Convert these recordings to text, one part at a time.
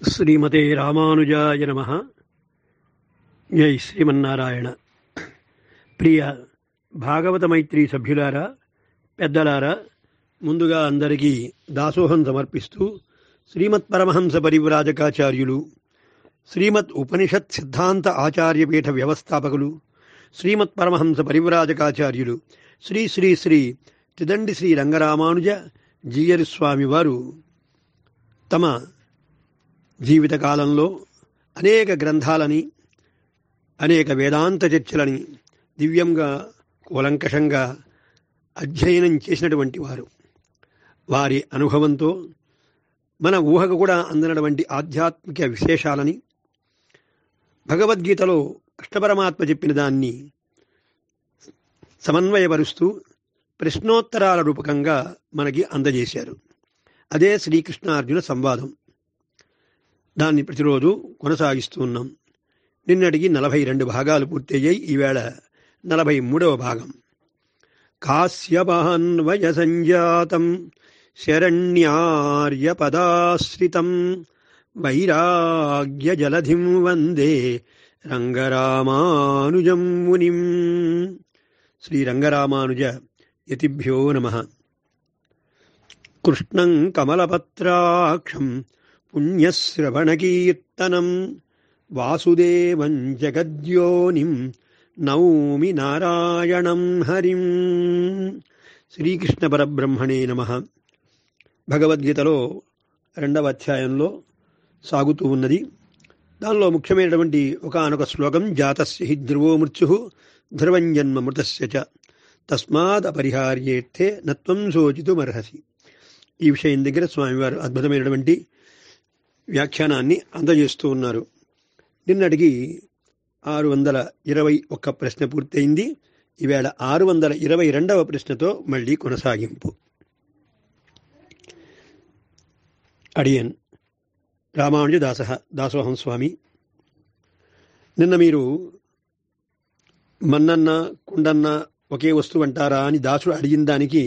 శ్రీమతే రామానుజాయ నమ జై శ్రీమన్నారాయణ ప్రియ భాగవత మైత్రి సభ్యులారా పెద్దలారా ముందుగా అందరికీ దాసోహం సమర్పిస్తూ శ్రీమత్ పరమహంస పరివ్రాజకాచార్యులు శ్రీమత్ ఉపనిషత్ సిద్ధాంత ఆచార్యపీఠ వ్యవస్థాపకులు శ్రీమత్ పరమహంస పరివ్రాజకాచార్యులు శ్రీ శ్రీ శ్రీ త్రిదండి శ్రీ రంగరామానుజ జీయరి స్వామి వారు తమ జీవితకాలంలో అనేక గ్రంథాలని అనేక వేదాంత చర్చలని దివ్యంగా కూలంకషంగా అధ్యయనం చేసినటువంటి వారు వారి అనుభవంతో మన ఊహకు కూడా అందనటువంటి ఆధ్యాత్మిక విశేషాలని భగవద్గీతలో కృష్ణపరమాత్మ చెప్పిన దాన్ని సమన్వయపరుస్తూ ప్రశ్నోత్తరాల రూపకంగా మనకి అందజేశారు అదే శ్రీకృష్ణార్జున సంవాదం దాన్ని ప్రతిరోజు కొనసాగిస్తూ ఉన్నాం నిన్నటికి నలభై రెండు భాగాలు పూర్తయ్యాయి ఈవేళ నలభై మూడవ భాగం కాశ్యపాన్వయ సంజాతం శరణ్యార్యపదాశ్రితం వైరాగ్య జలధిం వందే రంగరామానుజం మునిం శ్రీరంగరామానుజ యతిభ్యో నమ కృష్ణం కమలపత్రాక్షం పుణ్యశ్రవణకీర్తనం వాసుదేవం జగద్యోనిం నౌమి నారాయణం హరిం శ్రీకృష్ణ పరబ్రహ్మణే నమ భగవద్గీతలో రెండవ అధ్యాయంలో సాగుతూ ఉన్నది దానిలో ముఖ్యమైనటువంటి ఒకనొక శ్లోకం జాతస్య హి ధ్రువో మృత్యు ధ్రువం జన్మ మృతస్య చ తస్మాద్ అపరిహార్యేర్థే నత్వం శోచితుమర్హసి ఈ విషయం దగ్గర స్వామివారు అద్భుతమైనటువంటి వ్యాఖ్యానాన్ని అందజేస్తూ ఉన్నారు నిన్నటికి ఆరు వందల ఇరవై ఒక్క ప్రశ్న పూర్తయింది ఈవేళ ఆరు వందల ఇరవై రెండవ ప్రశ్నతో మళ్ళీ కొనసాగింపు అడియన్ రామానుజ దాస దాసోహం స్వామి నిన్న మీరు మన్నన్న కుండన్న ఒకే వస్తువు అంటారా అని దాసుడు అడిగిన దానికి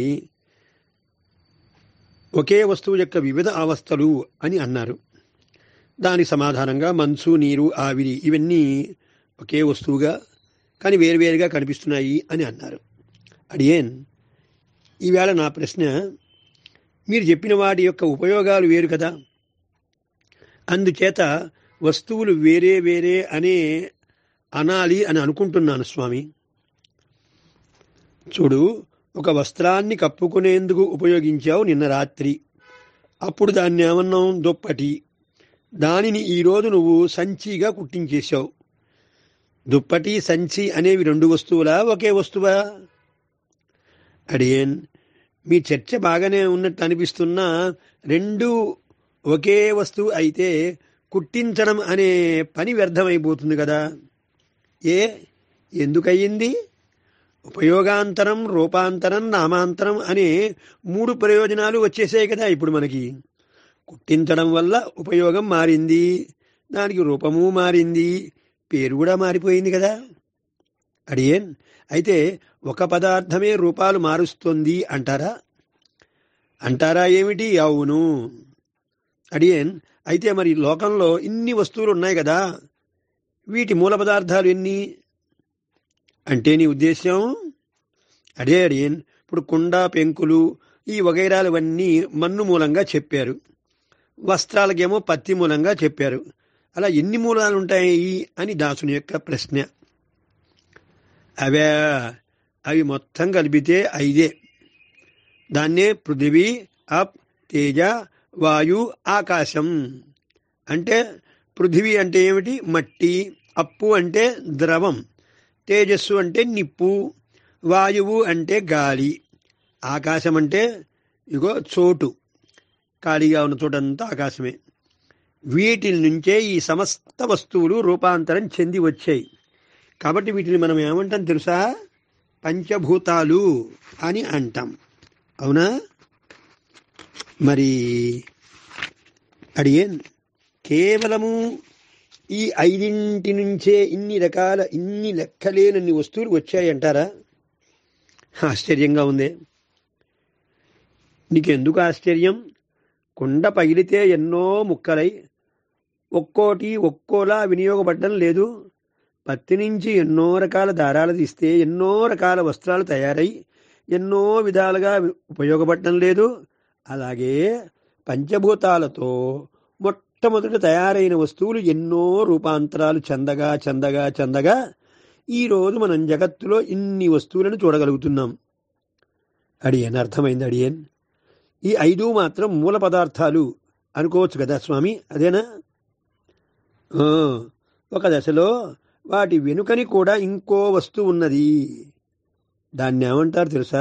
ఒకే వస్తువు యొక్క వివిధ అవస్థలు అని అన్నారు దానికి సమాధానంగా మంచు నీరు ఆవిరి ఇవన్నీ ఒకే వస్తువుగా కానీ వేరువేరుగా కనిపిస్తున్నాయి అని అన్నారు అడియేన్ ఈవేళ నా ప్రశ్న మీరు చెప్పిన వాటి యొక్క ఉపయోగాలు వేరు కదా అందుచేత వస్తువులు వేరే వేరే అనే అనాలి అని అనుకుంటున్నాను స్వామి చూడు ఒక వస్త్రాన్ని కప్పుకునేందుకు ఉపయోగించావు నిన్న రాత్రి అప్పుడు దాన్ని ఏమన్నాం దుప్పటి దానిని ఈరోజు నువ్వు సంచిగా కుట్టించేశావు దుప్పటి సంచి అనేవి రెండు వస్తువులా ఒకే వస్తువా అడియన్ మీ చర్చ బాగానే ఉన్నట్టు అనిపిస్తున్నా రెండు ఒకే వస్తువు అయితే కుట్టించడం అనే పని వ్యర్థమైపోతుంది కదా ఏ ఎందుకయ్యింది ఉపయోగాంతరం రూపాంతరం నామాంతరం అనే మూడు ప్రయోజనాలు వచ్చేసాయి కదా ఇప్పుడు మనకి కుట్టించడం వల్ల ఉపయోగం మారింది దానికి రూపము మారింది పేరు కూడా మారిపోయింది కదా అడియేన్ అయితే ఒక పదార్థమే రూపాలు మారుస్తుంది అంటారా అంటారా ఏమిటి అవును అడియేన్ అయితే మరి లోకంలో ఇన్ని వస్తువులు ఉన్నాయి కదా వీటి మూల పదార్థాలు ఎన్ని అంటే నీ ఉద్దేశం అడే అడియన్ ఇప్పుడు కుండ పెంకులు ఈ వగైరాలవన్నీ మన్ను మూలంగా చెప్పారు వస్త్రాలకేమో పత్తి మూలంగా చెప్పారు అలా ఎన్ని మూలాలు ఉంటాయి అని దాసుని యొక్క ప్రశ్న అవే అవి మొత్తం కలిపితే ఐదే దాన్నే పృథివీ అప్ తేజ వాయు ఆకాశం అంటే పృథివీ అంటే ఏమిటి మట్టి అప్పు అంటే ద్రవం తేజస్సు అంటే నిప్పు వాయువు అంటే గాలి ఆకాశం అంటే ఇగో చోటు ఖాళీగా ఉన్న చోటంతా ఆకాశమే వీటి నుంచే ఈ సమస్త వస్తువులు రూపాంతరం చెంది వచ్చాయి కాబట్టి వీటిని మనం ఏమంటాం తెలుసా పంచభూతాలు అని అంటాం అవునా మరి అడిగేన్ కేవలము ఈ ఐదింటి నుంచే ఇన్ని రకాల ఇన్ని లెక్కలేనన్ని వస్తువులు వచ్చాయంటారా ఆశ్చర్యంగా ఉంది నీకెందుకు ఆశ్చర్యం కుండ పగిలితే ఎన్నో ముక్కలై ఒక్కోటి ఒక్కోలా వినియోగపడడం లేదు పత్తి నుంచి ఎన్నో రకాల దారాలు తీస్తే ఎన్నో రకాల వస్త్రాలు తయారై ఎన్నో విధాలుగా ఉపయోగపడటం లేదు అలాగే పంచభూతాలతో మొట్టమొదట తయారైన వస్తువులు ఎన్నో రూపాంతరాలు చందగా చందగా చందగా ఈరోజు మనం జగత్తులో ఇన్ని వస్తువులను చూడగలుగుతున్నాం అడియన్ అర్థమైంది అడియన్ ఈ ఐదు మాత్రం మూల పదార్థాలు అనుకోవచ్చు కదా స్వామి అదేనా ఆ, ఒక దశలో వాటి వెనుకని కూడా ఇంకో వస్తువు ఉన్నది దాన్ని ఏమంటారు తెలుసా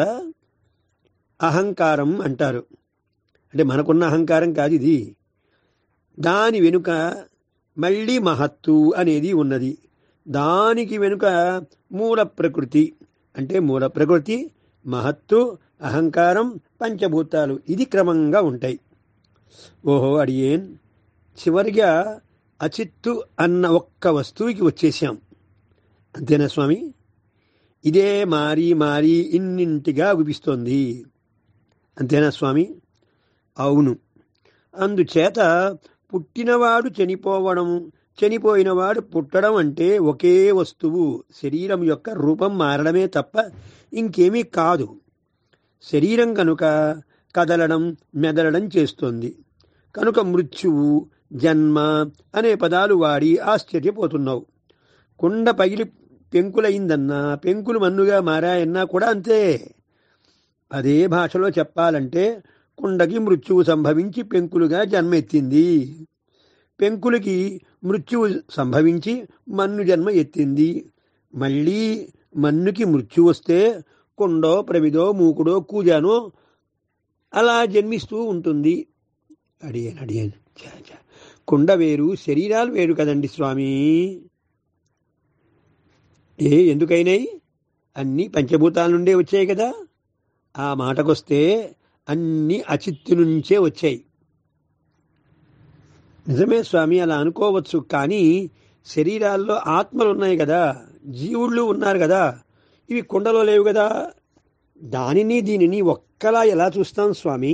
అహంకారం అంటారు అంటే మనకున్న అహంకారం కాదు ఇది దాని వెనుక మళ్ళీ మహత్తు అనేది ఉన్నది దానికి వెనుక మూల ప్రకృతి అంటే మూల ప్రకృతి మహత్తు అహంకారం పంచభూతాలు ఇది క్రమంగా ఉంటాయి ఓహో అడియేన్ చివరిగా అచిత్తు అన్న ఒక్క వస్తువుకి వచ్చేసాం అంతేనా స్వామి ఇదే మారి మారి ఇన్నింటిగా గుపిస్తోంది అంతేనా స్వామి అవును అందుచేత పుట్టినవాడు చనిపోవడం చనిపోయినవాడు పుట్టడం అంటే ఒకే వస్తువు శరీరం యొక్క రూపం మారడమే తప్ప ఇంకేమీ కాదు శరీరం కనుక కదలడం మెదలడం చేస్తోంది కనుక మృత్యువు జన్మ అనే పదాలు వాడి ఆశ్చర్యపోతున్నావు కుండ పగిలి పెంకులయిందన్నా పెంకులు మన్నుగా మారాయన్నా కూడా అంతే అదే భాషలో చెప్పాలంటే కుండకి మృత్యువు సంభవించి పెంకులుగా జన్మెత్తింది పెంకులకి మృత్యువు సంభవించి మన్ను జన్మ ఎత్తింది మళ్ళీ మన్నుకి మృత్యు వస్తే కుండో ప్రమిదో మూకుడో కూజానో అలా జన్మిస్తూ ఉంటుంది అడిగాను అడిగాను ఛా, ఛా. కుండ వేరు శరీరాలు వేరు కదండి స్వామి ఏ ఎందుకైనాయి అన్నీ పంచభూతాల నుండే వచ్చాయి కదా ఆ మాటకొస్తే అన్ని అచిత్తు నుంచే వచ్చాయి నిజమే స్వామి అలా అనుకోవచ్చు కానీ శరీరాల్లో ఆత్మలు ఉన్నాయి కదా జీవుళ్ళు ఉన్నారు కదా ఇవి కుండలో లేవు కదా దానిని దీనిని ఒక్కలా ఎలా చూస్తాం స్వామి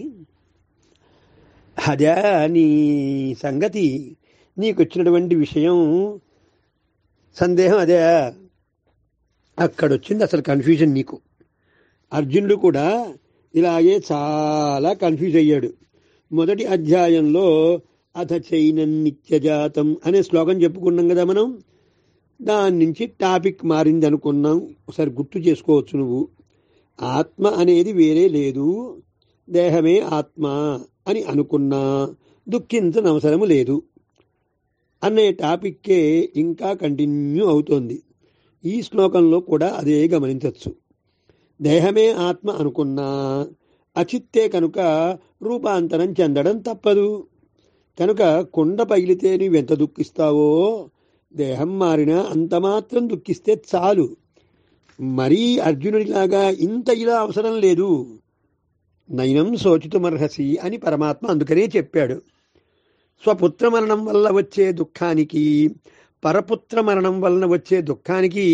అదే నీ సంగతి నీకు వచ్చినటువంటి విషయం సందేహం అదే అక్కడొచ్చింది అసలు కన్ఫ్యూజన్ నీకు అర్జునుడు కూడా ఇలాగే చాలా కన్ఫ్యూజ్ అయ్యాడు మొదటి అధ్యాయంలో అథ చైనం నిత్యజాతం అనే శ్లోకం చెప్పుకున్నాం కదా మనం దాని నుంచి టాపిక్ మారింది అనుకున్నాం ఒకసారి గుర్తు చేసుకోవచ్చు నువ్వు ఆత్మ అనేది వేరే లేదు దేహమే ఆత్మ అని అనుకున్నా దుఃఖించనవసరము లేదు అనే టాపిక్కే ఇంకా కంటిన్యూ అవుతోంది ఈ శ్లోకంలో కూడా అదే గమనించవచ్చు దేహమే ఆత్మ అనుకున్నా అచిత్తే కనుక రూపాంతరం చెందడం తప్పదు కనుక కొండ పగిలితే నువ్వెంత దుఃఖిస్తావో దేహం మారినా అంత మాత్రం దుఃఖిస్తే చాలు మరీ అర్జునుడిలాగా ఇంత ఇలా అవసరం లేదు నయనం శోచితుమర్హసి అని పరమాత్మ అందుకనే చెప్పాడు స్వపుత్ర మరణం వల్ల వచ్చే దుఃఖానికి పరపుత్ర మరణం వలన వచ్చే దుఃఖానికి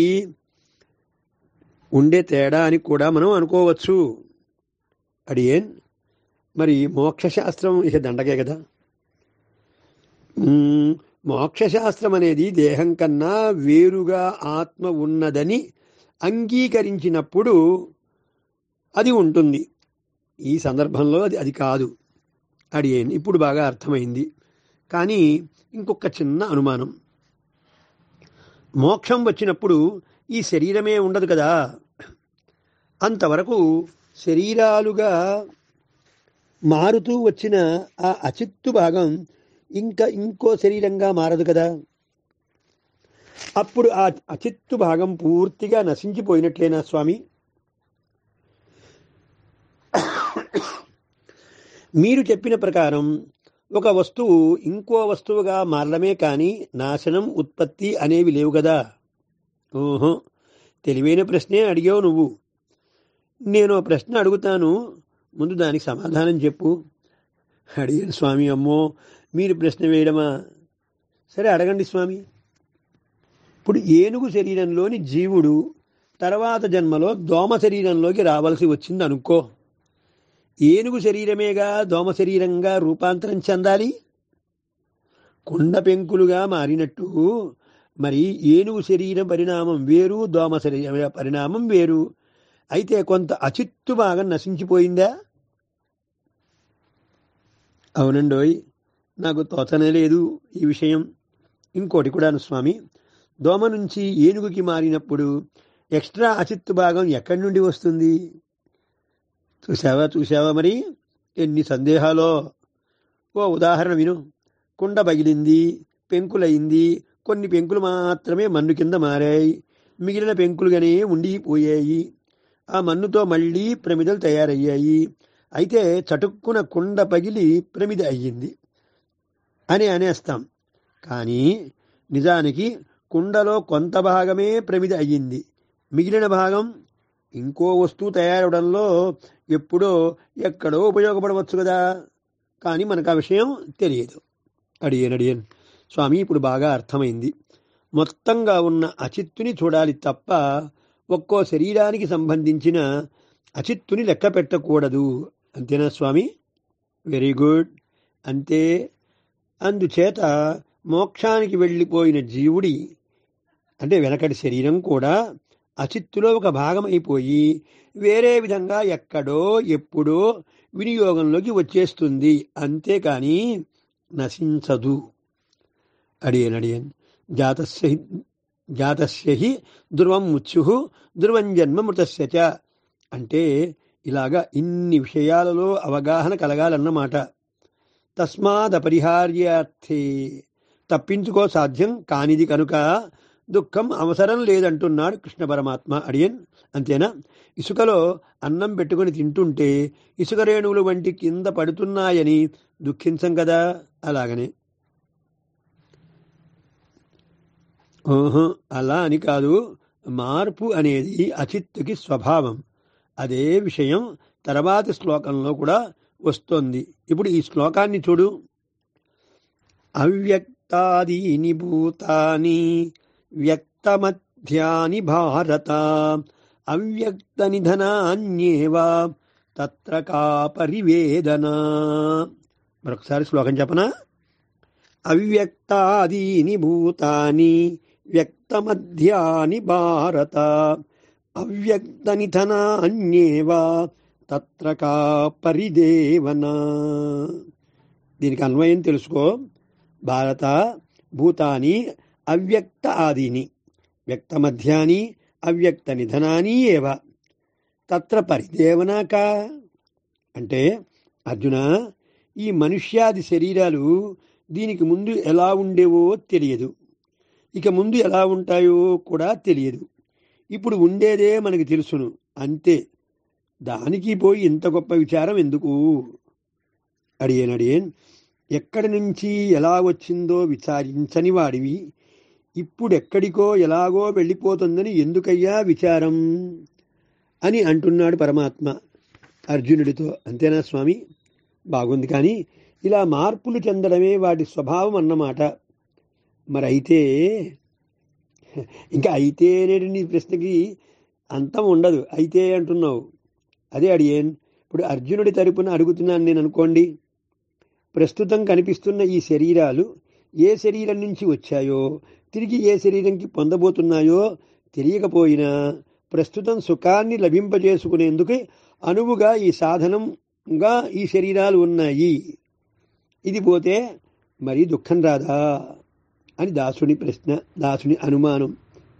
ఉండే తేడా అని కూడా మనం అనుకోవచ్చు అడియేన్ మరి మోక్షశాస్త్రం ఇక దండగే కదా మ్మ్, మోక్షశాస్త్రం అనేది దేహం కన్నా వేరుగా ఆత్మ ఉన్నదని అంగీకరించినప్పుడు అది ఉంటుంది ఈ సందర్భంలో అది అది కాదు అడిగేన్ ఇప్పుడు బాగా అర్థమైంది కానీ ఇంకొక చిన్న అనుమానం మోక్షం వచ్చినప్పుడు ఈ శరీరమే ఉండదు కదా అంతవరకు శరీరాలుగా మారుతూ వచ్చిన ఆ అచిత్తు భాగం ఇంకా ఇంకో శరీరంగా మారదు కదా అప్పుడు ఆ అచిత్తు భాగం పూర్తిగా నశించిపోయినట్లేనా స్వామి మీరు చెప్పిన ప్రకారం ఒక వస్తువు ఇంకో వస్తువుగా మారడమే కానీ నాశనం ఉత్పత్తి అనేవి లేవు కదా ఓహో తెలివైన ప్రశ్నే అడిగావు నువ్వు నేను ఓ ప్రశ్న అడుగుతాను ముందు దానికి సమాధానం చెప్పు అడిగాను స్వామి అమ్మో మీరు ప్రశ్న వేయడమా సరే అడగండి స్వామి ఇప్పుడు ఏనుగు శరీరంలోని జీవుడు తర్వాత జన్మలో దోమ శరీరంలోకి రావాల్సి వచ్చింది అనుకో ఏనుగు శరీరమేగా దోమ శరీరంగా రూపాంతరం చెందాలి కుండ పెంకులుగా మారినట్టు మరి ఏనుగు శరీరం పరిణామం వేరు దోమ శరీర పరిణామం వేరు అయితే కొంత అచిత్తు భాగం నశించిపోయిందా అవునండోయ్ నాకు తోచనే లేదు ఈ విషయం ఇంకోటి కూడాను స్వామి దోమ నుంచి ఏనుగుకి మారినప్పుడు ఎక్స్ట్రా అచిత్తు భాగం ఎక్కడి నుండి వస్తుంది చూసావా చూసావా మరి ఎన్ని సందేహాలో ఓ ఉదాహరణ విను కుండ పగిలింది పెంకులయింది కొన్ని పెంకులు మాత్రమే మన్ను కింద మారాయి మిగిలిన పెంకులుగానే ఉండిపోయాయి ఆ మన్నుతో మళ్ళీ ప్రమిదలు తయారయ్యాయి అయితే చటుక్కున కుండ పగిలి ప్రమిద అయ్యింది అని అనేస్తాం కానీ నిజానికి కుండలో కొంత భాగమే ప్రమిద అయ్యింది మిగిలిన భాగం ఇంకో వస్తువు తయారవడంలో ఎప్పుడో ఎక్కడో ఉపయోగపడవచ్చు కదా కానీ మనకు ఆ విషయం తెలియదు అడియన్ అడియన్ స్వామి ఇప్పుడు బాగా అర్థమైంది మొత్తంగా ఉన్న అచిత్తుని చూడాలి తప్ప ఒక్కో శరీరానికి సంబంధించిన అచిత్తుని లెక్క పెట్టకూడదు అంతేనా స్వామి వెరీ గుడ్ అంతే అందుచేత మోక్షానికి వెళ్ళిపోయిన జీవుడి అంటే వెనకటి శరీరం కూడా అచిత్తులో ఒక భాగం అయిపోయి వేరే విధంగా ఎక్కడో ఎప్పుడో వినియోగంలోకి వచ్చేస్తుంది అంతేకాని నశించదు అడియన్ అడియన్ జాతస్య హి- జాతస్య హి ధ్రువం ముత్యు ధ్రువం జన్మ మృతస్య చ అంటే ఇలాగా ఇన్ని విషయాలలో అవగాహన కలగాలన్నమాట తస్మాదపరిహార్యార్థే తప్పించుకో సాధ్యం కానిది కనుక దుఃఖం అవసరం లేదంటున్నాడు కృష్ణ పరమాత్మ అడియన్ అంతేనా ఇసుకలో అన్నం పెట్టుకుని తింటుంటే ఇసుక రేణువులు వంటి కింద పడుతున్నాయని దుఃఖించం కదా అలాగనే ఓహో అలా అని కాదు మార్పు అనేది అచిత్తుకి స్వభావం అదే విషయం తర్వాతి శ్లోకంలో కూడా వస్తోంది ఇప్పుడు ఈ శ్లోకాన్ని చూడు అవ్యక్తాదీని భూతాని వ్యక్తమధ్యాని భారత అవ్యక్త నిధనాన్యేవ తత్ర కా పరివేదన మరొకసారి శ్లోకం చెప్పనా అవ్యక్తాదీని భూతాని వ్యక్తమధ్యాని భారత అవ్యక్త నిధనాన్యేవ తత్ర కా పరిదేవన దీనికి అన్వయం తెలుసుకో భారత భూతాని అవ్యక్త ఆదీని వ్యక్తమధ్యాని అవ్యక్త నిధనాని ఏవ తత్ర పరిదేవన కా అంటే అర్జున ఈ మనుష్యాది శరీరాలు దీనికి ముందు ఎలా ఉండేవో తెలియదు ఇక ముందు ఎలా ఉంటాయో కూడా తెలియదు ఇప్పుడు ఉండేదే మనకి తెలుసును అంతే దానికి పోయి ఇంత గొప్ప విచారం ఎందుకు అడియన్ అడియన్ ఎక్కడి నుంచి ఎలా వచ్చిందో విచారించని వాడివి ఇప్పుడెక్కడికో ఎలాగో వెళ్ళిపోతుందని ఎందుకయ్యా విచారం అని అంటున్నాడు పరమాత్మ అర్జునుడితో అంతేనా స్వామి బాగుంది కానీ ఇలా మార్పులు చెందడమే వాటి స్వభావం అన్నమాట మరి అయితే ఇంకా అయితే అనేది నీ ప్రశ్నకి అంతం ఉండదు అయితే అంటున్నావు అదే అడిగేన్ ఇప్పుడు అర్జునుడి తరపున అడుగుతున్నాను నేను అనుకోండి ప్రస్తుతం కనిపిస్తున్న ఈ శరీరాలు ఏ శరీరం నుంచి వచ్చాయో తిరిగి ఏ శరీరంకి పొందబోతున్నాయో తెలియకపోయినా ప్రస్తుతం సుఖాన్ని లభింపజేసుకునేందుకు అనువుగా ఈ సాధనంగా ఈ శరీరాలు ఉన్నాయి ఇది పోతే మరి దుఃఖం రాదా అని దాసుని ప్రశ్న దాసుని అనుమానం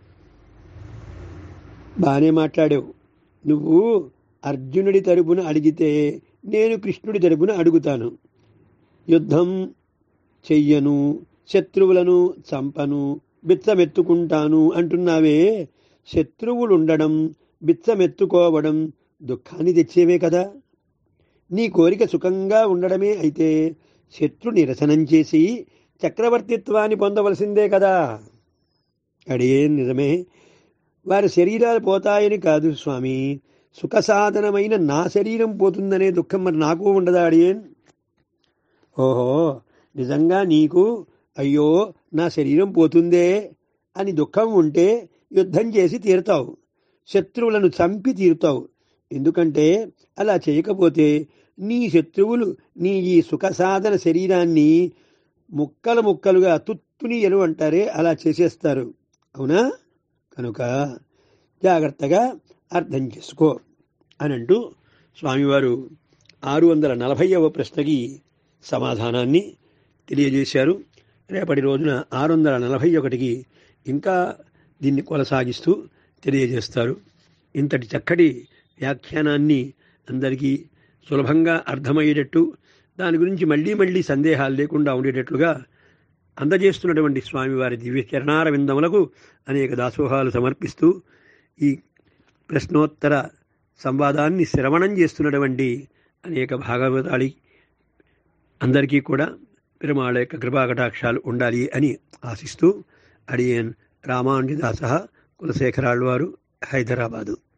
బానే మాట్లాడావు నువ్వు అర్జునుడి తరపున అడిగితే నేను కృష్ణుడి తరపున అడుగుతాను యుద్ధం చెయ్యను శత్రువులను చంపను బిచ్చమెత్తుకుంటాను అంటున్నావే శత్రువులుండడం బిచ్చమెత్తుకోవడం దుఃఖాన్ని తెచ్చేవే కదా నీ కోరిక సుఖంగా ఉండడమే అయితే శత్రు నిరసనం చేసి చక్రవర్తిత్వాన్ని పొందవలసిందే కదా అడిగే నిజమే వారి శరీరాలు పోతాయని కాదు స్వామి సుఖ సాధనమైన నా శరీరం పోతుందనే దుఃఖం మరి నాకు ఉండదా అడియేన్ ఓహో నిజంగా నీకు అయ్యో నా శరీరం పోతుందే అని దుఃఖం ఉంటే యుద్ధం చేసి తీరుతావు శత్రువులను చంపి తీరుతావు ఎందుకంటే అలా చేయకపోతే నీ శత్రువులు నీ ఈ సుఖ సాధన శరీరాన్ని ముక్కలు ముక్కలుగా తుత్తునియలు అంటారే అలా చేసేస్తారు అవునా కనుక జాగ్రత్తగా అర్థం చేసుకో అని అంటూ స్వామివారు ఆరు వందల నలభైవ ప్రశ్నకి సమాధానాన్ని తెలియజేశారు రేపటి రోజున ఆరు వందల నలభై ఒకటికి ఇంకా దీన్ని కొనసాగిస్తూ తెలియజేస్తారు ఇంతటి చక్కటి వ్యాఖ్యానాన్ని అందరికీ సులభంగా అర్థమయ్యేటట్టు దాని గురించి మళ్ళీ మళ్ళీ సందేహాలు లేకుండా ఉండేటట్లుగా అందజేస్తున్నటువంటి స్వామివారి దివ్య చరణార విందములకు అనేక దాసోహాలు సమర్పిస్తూ ఈ ప్రశ్నోత్తర సంవాదాన్ని శ్రవణం చేస్తున్నటువంటి అనేక భాగవతాళి అందరికీ కూడా పెరుమాళ యొక్క కృపాకటాక్షాలు ఉండాలి అని ఆశిస్తూ అడియన్ రామానుజదాస కులశేఖరాళ్ళు వారు హైదరాబాదు